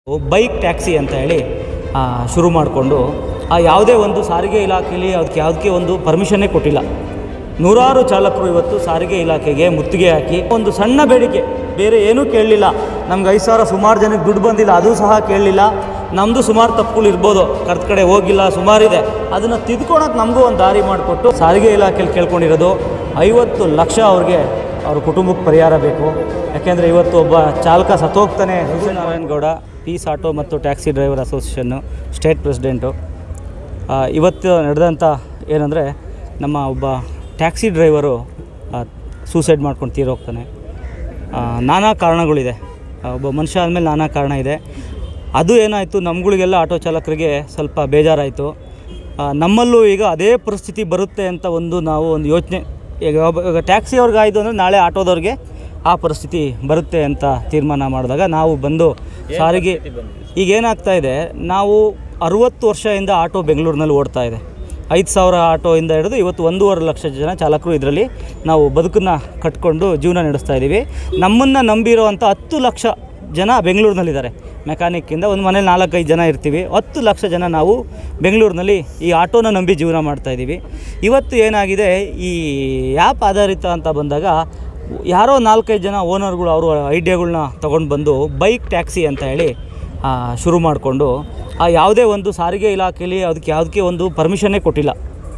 bike taxi ಅಂತ ಹೇಳಿ ಆ, ಶುರು ಮಾಡಿಕೊಂಡು ಆ ಯಾವುದೇ ಒಂದು ಸಾರಿಗೆ ಇಲಾಖೆಯಲ್ಲಿ ಅದಕ್ಕೆ ಯಾವುದಕ್ಕೆ ಒಂದು ಪರ್ಮಿಷನ್ನೇ ಕೊಟ್ಟಿಲ್ಲ ನೂರಾರು ಚಾಲಕರು ಇವತ್ತು ಸಾರಿಗೆ ಇಲಾಖೆಗೆ ಮುತ್ತಿಗೆ ಹಾಕಿ ಒಂದು ಸಣ್ಣ ಬೇಡಿಕೆ ಬೇರೆ ಏನೂ ಕೇಳಲಿಲ್ಲ ನಮ್ಗೆ ಐದು ಸಾವಿರ ಸುಮಾರು ಜನಕ್ಕೆ ದುಡ್ಡು ಬಂದಿಲ್ಲ ಅದು ಸಹ ಕೇಳಲಿಲ್ಲ ನಮ್ಮದು ಸುಮಾರು ತಪ್ಪುಗಳು ಇರ್ಬೋದು ಕರ್ದ ಕಡೆ ಹೋಗಿಲ್ಲ ಸುಮಾರಿದೆ ಅದನ್ನು ತಿದ್ಕೊಳಕ್ಕೆ ನಮಗೂ ಒಂದು ದಾರಿ ಮಾಡಿಕೊಟ್ಟು ಸಾರಿಗೆ ಇಲಾಖೆಯಲ್ಲಿ ಕೇಳ್ಕೊಂಡಿರೋದು ಐವತ್ತು ಲಕ್ಷ ಅವ್ರಿಗೆ ಅವ್ರ ಕುಟುಂಬಕ್ಕೆ ಪರಿಹಾರ ಬೇಕು ಯಾಕೆಂದರೆ ಇವತ್ತು ಒಬ್ಬ ಚಾಲಕ ಸತ್ತೋಗ್ತಾನೆ ನಾರಾಯಣಗೌಡ ಪೀಸ್ ಆಟೋ ಮತ್ತು taxi driver association state president ಆ, ಇವತ್ತು ನಡೆದಂಥ ಏನಂದರೆ ನಮ್ಮ ಒಬ್ಬ ಟ್ಯಾಕ್ಸಿ ಡ್ರೈವರು ಸೂಸೈಡ್ ಮಾಡ್ಕೊಂಡು ತೀರೋಗ್ತಾನೆ ಆ, ನಾನಾ ಕಾರಣಗಳಿದೆ ಆ, ಒಬ್ಬ ಮನುಷ್ಯ ಆದಮೇಲೆ ನಾನಾ ಕಾರಣ ಇದೆ ಅದು ಏನಾಯಿತು ನಮ್ಗಳಿಗೆಲ್ಲ ಆಟೋ ಚಾಲಕರಿಗೆ ಸ್ವಲ್ಪ ಬೇಜಾರಾಯಿತು ಆ, ನಮ್ಮಲ್ಲೂ ಈಗ ಅದೇ ಪರಿಸ್ಥಿತಿ ಬರುತ್ತೆ ಅಂತ ಒಂದು ನಾವು ಒಂದು ಯೋಚನೆ ಈಗ ಒಬ್ಬ ಈಗ ಟ್ಯಾಕ್ಸಿ ಅವ್ರಿಗೆ ಆಯಿತು ಅಂದರೆ ನಾಳೆ ಆಟೋದವ್ರಿಗೆ ಆ ಪರಿಸ್ಥಿತಿ ಬರುತ್ತೆ ಅಂತ ತೀರ್ಮಾನ ಮಾಡಿದಾಗ ನಾವು ಬಂದು ಸಾರಿಗೆ ಈಗ ಏನಾಗ್ತಾ ಇದೆ ನಾವು ಅರುವತ್ತು ವರ್ಷದಿಂದ ಆಟೋ ಬೆಂಗಳೂರಿನಲ್ಲಿ ಓಡ್ತಾ ಇದೆ ಐದು ಸಾವಿರ ಆಟೋಯಿಂದ ಹಿಡಿದು ಇವತ್ತು ಒಂದೂವರೆ ಲಕ್ಷ ಜನ ಚಾಲಕರು ಇದರಲ್ಲಿ ನಾವು ಬದುಕನ್ನು ಕಟ್ಕೊಂಡು ಜೀವನ ನಡೆಸ್ತಾ ಇದ್ದೀವಿ ನಮ್ಮನ್ನು ನಂಬಿರುವಂಥ ಹತ್ತು ಲಕ್ಷ ಜನ ಬೆಂಗಳೂರಿನಲ್ಲಿದ್ದಾರೆ ಮೆಕ್ಯಾನಿಕ್ಕಿಂದ ಒಂದು ಮನೇಲಿ ನಾಲ್ಕೈದು ಜನ ಇರ್ತೀವಿ ಹತ್ತು ಲಕ್ಷ ಜನ ನಾವು ಬೆಂಗಳೂರಿನಲ್ಲಿ ಈ ಆಟೋನ ನಂಬಿ ಜೀವನ ಮಾಡ್ತಾ ಇದ್ದೀವಿ ಇವತ್ತು ಏನಾಗಿದೆ ಈ ಆ್ಯಪ್ ಆಧಾರಿತ ಅಂತ ಬಂದಾಗ ಯಾರೋ ನಾಲ್ಕೈದು ಜನ ಓನರ್ಗಳು ಅವರು ಐಡಿಯಾಗಳ್ನ ತೊಗೊಂಡು ಬಂದು ಬೈಕ್ ಟ್ಯಾಕ್ಸಿ ಅಂತ ಹೇಳಿ ಆ, ಶುರು ಮಾಡಿಕೊಂಡು ಆ ಯಾವುದೇ ಒಂದು ಸಾರಿಗೆ ಇಲಾಖೆಯಲ್ಲಿ ಅದಕ್ಕೆ ಯಾವುದಕ್ಕೆ ಒಂದು ಪರ್ಮಿಷನ್ನೇ ಕೊಟ್ಟಿಲ್ಲ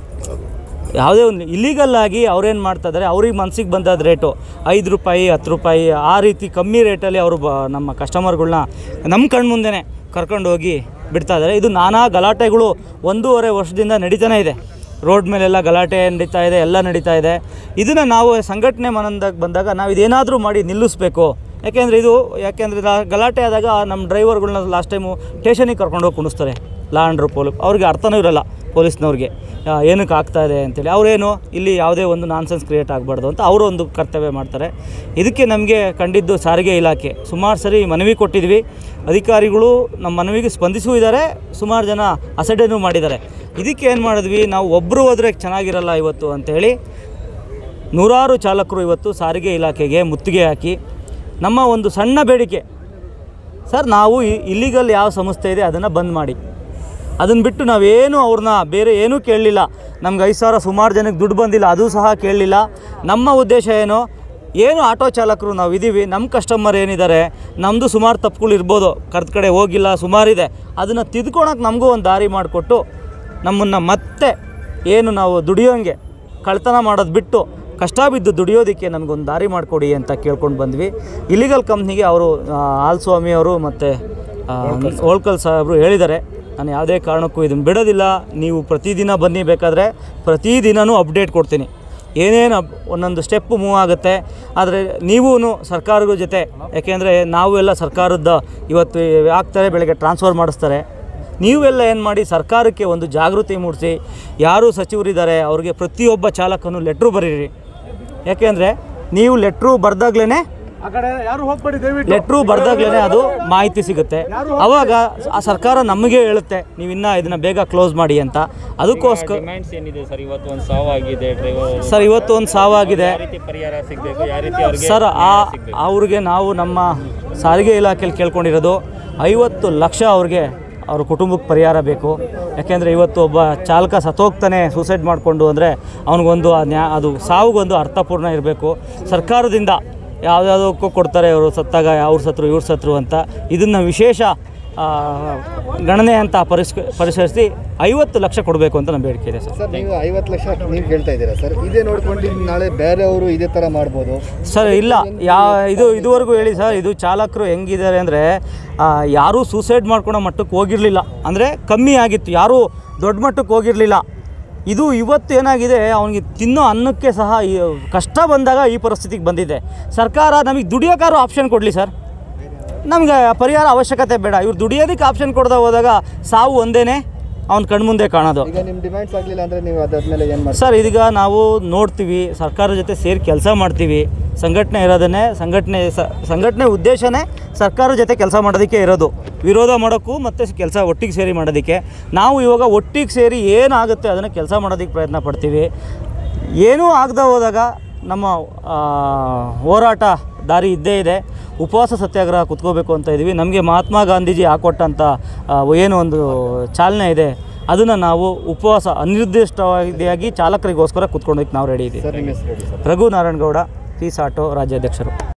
ಯಾವುದೇ ಒಂದು ಇಲ್ಲಿಗಲ್ ಆಗಿ ಅವ್ರೇನು ಮಾಡ್ತಾ ಇದ್ದಾರೆ ಅವ್ರಿಗೆ ಮನ್ಸಿಗೆ ಬಂದದ ರೇಟು ಐದು ರೂಪಾಯಿ ಹತ್ತು ರೂಪಾಯಿ ಆ ರೀತಿ ಕಮ್ಮಿ ರೇಟಲ್ಲಿ ಅವರು ಬ ನಮ್ಮ ಕಸ್ಟಮರ್ಗಳ್ನ ನಮ್ಮ ಕಣ್ಮುಂದೆನೇ ಕರ್ಕೊಂಡು ಹೋಗಿ ಬಿಡ್ತಾ ಇದ್ದಾರೆ ಇದು ನಾನಾ ಗಲಾಟೆಗಳು ಒಂದೂವರೆ ವರ್ಷದಿಂದ ನಡೀತಾನೆ ಇದೆ ರೋಡ್ ಮೇಲೆಲ್ಲ ಗಲಾಟೆ ನಡೀತಾ ಇದೆ ಎಲ್ಲ ನಡೀತಾ ಇದೆ ಇದನ್ನು ನಾವು ಸಂಘಟನೆ ಮನದಾಗ ಬಂದಾಗ ನಾವು ಇದೇನಾದರೂ ಮಾಡಿ ನಿಲ್ಲಿಸ್ಬೇಕು ಯಾಕೆಂದರೆ ಇದು ಯಾಕೆಂದರೆ ಗಲಾಟೆ ಆದಾಗ ನಮ್ಮ ಡ್ರೈವರ್ಗಳನ್ನ ಲಾಸ್ಟ್ ಟೈಮು ಸ್ಟೇಷನಿಗೆ ಕರ್ಕೊಂಡೋಗಿ ಕುಣಿಸ್ತಾರೆ ಲಾ ಅಂಡ್ರು ಪೋಲಿ ಅವ್ರಿಗೆ ಅರ್ಥನೂ ಇರಲ್ಲ ಪೊಲೀಸ್ನವ್ರಿಗೆ ಆ, ಏನಕ್ಕೆ ಆಗ್ತಾ ಇದೆ ಅಂತೇಳಿ ಅವರೇನು ಇಲ್ಲಿ ಯಾವುದೇ ಒಂದು ನಾನ್ಸೆನ್ಸ್ ಕ್ರಿಯೇಟ್ ಆಗಬಾರ್ದು ಅಂತ ಅವರು ಒಂದು ಕರ್ತವ್ಯ ಮಾಡ್ತಾರೆ ಇದಕ್ಕೆ ನಮಗೆ ಕಂಡಿದ್ದು ಸಾರಿಗೆ ಇಲಾಖೆ ಸುಮಾರು ಸರಿ ಮನವಿ ಕೊಟ್ಟಿದ್ವಿ ಅಧಿಕಾರಿಗಳು ನಮ್ಮ ಮನವಿಗೆ ಸ್ಪಂದಿಸೂ ಇದ್ದಾರೆ ಸುಮಾರು ಜನ ಅಸಡ್ಡೆನೂ ಮಾಡಿದ್ದಾರೆ ಇದಕ್ಕೆ ಏನು ಮಾಡಿದ್ವಿ ನಾವು ಒಬ್ಬರು ಹೋದರೆ ಚೆನ್ನಾಗಿರಲ್ಲ ಇವತ್ತು ಅಂತೇಳಿ ನೂರಾರು ಚಾಲಕರು ಇವತ್ತು ಸಾರಿಗೆ ಇಲಾಖೆಗೆ ಮುತ್ತಿಗೆ ಹಾಕಿ ನಮ್ಮ ಒಂದು ಸಣ್ಣ ಬೇಡಿಕೆ ಸರ್ ನಾವು ಇಲ್ಲಿಗಲ್ ಯಾವ ಸಂಸ್ಥೆ ಇದೆ ಅದನ್ನು ಬಂದ್ ಮಾಡಿ ಅದನ್ನು ಬಿಟ್ಟು ನಾವೇನು ಅವ್ರನ್ನ ಬೇರೆ ಏನೂ ಕೇಳಲಿಲ್ಲ ನಮ್ಗೆ ಐದು ಸಾವಿರ ಸುಮಾರು ಜನಕ್ಕೆ ದುಡ್ಡು ಬಂದಿಲ್ಲ ಅದು ಸಹ ಕೇಳಲಿಲ್ಲ ನಮ್ಮ ಉದ್ದೇಶ ಏನು ಏನು ಆಟೋ ಚಾಲಕರು ನಾವು ಇದ್ದೀವಿ ನಮ್ಮ ಕಸ್ಟಮರ್ ಏನಿದ್ದಾರೆ ನಮ್ಮದು ಸುಮಾರು ತಪ್ಪುಗಳು ಇರ್ಬೋದು ಕರ್ದ ಕಡೆ ಹೋಗಿಲ್ಲ ಸುಮಾರಿದೆ ಅದನ್ನು ತಿದ್ಕೊಳಕ್ಕೆ ನಮಗೂ ಒಂದು ದಾರಿ ಮಾಡಿಕೊಟ್ಟು ನಮ್ಮನ್ನು ಮತ್ತೆ ಏನು ನಾವು ದುಡಿಯೋಂಗೆ ಕಳ್ತನ ಮಾಡೋದು ಬಿಟ್ಟು ಕಷ್ಟ ಬಿದ್ದು ದುಡಿಯೋದಕ್ಕೆ ನಮಗೊಂದು ದಾರಿ ಮಾಡಿಕೊಡಿ ಅಂತ ಕೇಳ್ಕೊಂಡು ಬಂದ್ವಿ ಇಲಿಗಲ್ ಕಂಪ್ನಿಗೆ ಅವರು ಆಲ್ಸ್ವಾಮಿ ಅವರು ಮತ್ತು ಹೋಳ್ಕಲ್ ಸಾಹೇಬರು ಹೇಳಿದ್ದಾರೆ ನಾನು ಯಾವುದೇ ಕಾರಣಕ್ಕೂ ಇದನ್ನು ಬಿಡೋದಿಲ್ಲ ನೀವು ಪ್ರತಿದಿನ ಬನ್ನಿ ಬೇಕಾದರೆ ಪ್ರತಿದಿನವೂ ಅಪ್ಡೇಟ್ ಕೊಡ್ತೀನಿ ಏನೇನು ಅಪ್- ಒಂದೊಂದು ಸ್ಟೆಪ್ ಮೂವ್ ಆಗುತ್ತೆ ಆದರೆ ನೀವೂ ಸರ್ಕಾರದ ಜೊತೆ ಯಾಕೆಂದರೆ ನಾವು ಎಲ್ಲ ಸರ್ಕಾರದ ಇವತ್ತು ಆಗ್ತಾರೆ ಬೆಳಗ್ಗೆ ಟ್ರಾನ್ಸ್ಫರ್ ಮಾಡಿಸ್ತಾರೆ ನೀವೆಲ್ಲ ಏನು ಮಾಡಿ ಸರ್ಕಾರಕ್ಕೆ ಒಂದು ಜಾಗೃತಿ ಮೂಡಿಸಿ ಯಾರು ಸಚಿವರಿದ್ದಾರೆ ಅವ್ರಿಗೆ ಪ್ರತಿಯೊಬ್ಬ ಚಾಲಕನು ಲೆಟ್ರು ಬರೀರಿ ಯಾಕೆಂದರೆ ನೀವು ಲೆಟ್ರು ಬರ್ದಾಗ್ಲೇ ಆ ಕಡೆ ಯಾರು ಹೋಗ್ಬೇಡಿ ದಯವಿಟ್ಟು ಲೆಟ್ರು ಬರ್ದಾಗ್ಲೇ ಅದು ಮಾಹಿತಿ ಸಿಗುತ್ತೆ ಅವಾಗ ಆ ಸರ್ಕಾರ ನಮಗೆ ಹೇಳುತ್ತೆ ನೀವು ಇನ್ನೂ ಇದನ್ನು ಬೇಗ ಕ್ಲೋಸ್ ಮಾಡಿ ಅಂತ ಅದಕ್ಕೋಸ್ಕರ ಡಿಮ್ಯಾಂಡ್ಸ್ ಏನಿದೆ ಸರ್ ಇವತ್ತು ಒಂದು ಸಾವಾಗಿದೆ ಡ್ರೈವರ್ ಸರ್ ಇವತ್ತು ಒಂದು ಸಾವಾಗಿದೆ ಯಾವ ರೀತಿ ಪರಿಹಾರ ಸಿಗಬೇಕು ಯಾವ ರೀತಿ ಅವ್ರಿಗೆ ಸರ್ ಆ ಅವ್ರಿಗೆ ನಾವು ನಮ್ಮ ಸಾರಿಗೆ ಇಲಾಖೆಯಲ್ಲಿ ಕೇಳ್ಕೊಂಡಿರೋದು ಐವತ್ತು ಲಕ್ಷ ಅವ್ರಿಗೆ ಅವ್ರ ಕುಟುಂಬಕ್ಕೆ ಪರಿಹಾರ ಬೇಕು ಯಾಕೆಂದರೆ ಇವತ್ತು ಒಬ್ಬ ಚಾಲಕ ಸತ್ತೋಗ್ತಾನೆ ಸೂಸೈಡ್ ಮಾಡಿಕೊಂಡು ಅಂದರೆ ಅವನಿಗೊಂದು ಆ ನ್ಯಾ ಅದು ಸಾವಿಗೊಂದು ಅರ್ಥಪೂರ್ಣ ಇರಬೇಕು ಸರ್ಕಾರದಿಂದ ಯಾವುದ್ಯಾವುದಕ್ಕೂ ಕೊಡ್ತಾರೆ ಅವರು ಸತ್ತಾಗ ಅವ್ರು ಸತ್ರು ಇವ್ರು ಸತ್ರು ಅಂತ ಇದನ್ನು ವಿಶೇಷ ಆ, ಗಣನೆ ಅಂತ ಪರಿಸ್ ಪರಿಶೀಲಿಸಿ ಐವತ್ತು ಲಕ್ಷ ಕೊಡಬೇಕು ಅಂತ ನಮ್ಮ ಬೇಡಿಕೆ ಇದೆ ಸರ್ ಸರ್ ನೀವು ಐವತ್ತು ಲಕ್ಷ ನೀವು ಹೇಳ್ತಾ ಇದ್ದೀರಾ ಸರ್ ಇದೇ ನೋಡ್ಕೊಂಡು ನಾಳೆ ಬೇರೆಯವರು ಇದೇ ಥರ ಮಾಡ್ಬೋದು ಸರ್ ಇಲ್ಲ ಯಾ ಇದು ಇದುವರೆಗೂ ಹೇಳಿ ಸರ್ ಇದು ಚಾಲಕರು ಹೆಂಗಿದ್ದಾರೆ ಅಂದರೆ ಯಾರೂ ಸೂಸೈಡ್ ಮಾಡ್ಕೊಳೋ ಮಟ್ಟಕ್ಕೆ ಹೋಗಿರಲಿಲ್ಲ ಅಂದರೆ ಕಮ್ಮಿ ಆಗಿತ್ತು ಯಾರೂ ದೊಡ್ಡ ಮಟ್ಟಕ್ಕೆ ಹೋಗಿರಲಿಲ್ಲ ಇದು ಇವತ್ತು ಏನಾಗಿದೆ ಅವನಿಗೆ ತಿನ್ನೋ ಅನ್ನಕ್ಕೆ ಸಹ ಈ ಕಷ್ಟ ಬಂದಾಗ ಈ ಪರಿಸ್ಥಿತಿಗೆ ಬಂದಿದೆ ಸರ್ಕಾರ ನಮಗೆ ದುಡಿಯೋಕ್ಕಾರು ಆಪ್ಷನ್ ಕೊಡಲಿ ಸರ್ ನಮಗೆ ಪರಿಹಾರ ಅವಶ್ಯಕತೆ ಬೇಡ ಇವ್ರು ದುಡಿಯೋದಕ್ಕೆ ಆಪ್ಷನ್ ಕೊಡದೆ ಹೋದಾಗ ಸಾವು ಒಂದೇ ಅವ್ನ ಕಣ್ಮುಂದೆ ಕಾಣೋದು ಈಗ ನಿಮ್ಮ ಡಿಮ್ಯಾಂಡ್ಸ್ ಆಗಲಿಲ್ಲ ಅಂದರೆ ನೀವು ಅದಾದ್ಮೇಲೆ ಏನು ಮಾಡ್ತೀರಿ ಸರ್ ಇದೀಗ ನಾವು ನೋಡ್ತೀವಿ ಸರ್ಕಾರದ ಜೊತೆ ಸೇರಿ ಕೆಲಸ ಮಾಡ್ತೀವಿ ಸಂಘಟನೆ ಇರೋದನ್ನೇ ಸಂಘಟನೆ ಸ- ಸಂಘಟನೆ ಉದ್ದೇಶನೇ ಸರ್ಕಾರದ ಜೊತೆ ಕೆಲಸ ಮಾಡೋದಕ್ಕೆ ಇರೋದು ವಿರೋಧ ಮಾಡೋಕ್ಕೂ ಮತ್ತು ಕೆಲಸ ಒಟ್ಟಿಗೆ ಸೇರಿ ಮಾಡೋದಕ್ಕೆ ನಾವು ಇವಾಗ ಒಟ್ಟಿಗೆ ಸೇರಿ ಏನಾಗುತ್ತೆ ಅದನ್ನು ಕೆಲಸ ಮಾಡೋದಕ್ಕೆ ಪ್ರಯತ್ನ ಪಡ್ತೀವಿ ಏನೂ ಆಗದೆ ಹೋದಾಗ ನಮ್ಮ ಆ, ಹೋರಾಟ ದಾರಿ ಇದ್ದೇ ಇದೆ ಉಪವಾಸ ಸತ್ಯಾಗ್ರಹ ಕುತ್ಕೋಬೇಕು ಅಂತ ಇದ್ದೀವಿ ನಮಗೆ ಮಹಾತ್ಮ ಗಾಂಧೀಜಿ ಹಾಕೊಟ್ಟಂಥ ಆ, ಏನು ಒಂದು ಚಾಲನೆ ಇದೆ ಅದನ್ನು ನಾವು ಉಪವಾಸ ಅನಿರ್ದಿಷ್ಟವಾಗಿ ಚಾಲಕರಿಗೋಸ್ಕರ ಕುತ್ಕೊಂಡೋಗಿ ನಾವು ರೆಡಿ ಇದ್ದೀವಿ ಸರ್ ನಿಮ್ಮ ಹೆಸರು ಹೇಳಿ sir Raghu Narayanagowda peace auto ರಾಜ್ಯಾಧ್ಯಕ್ಷರು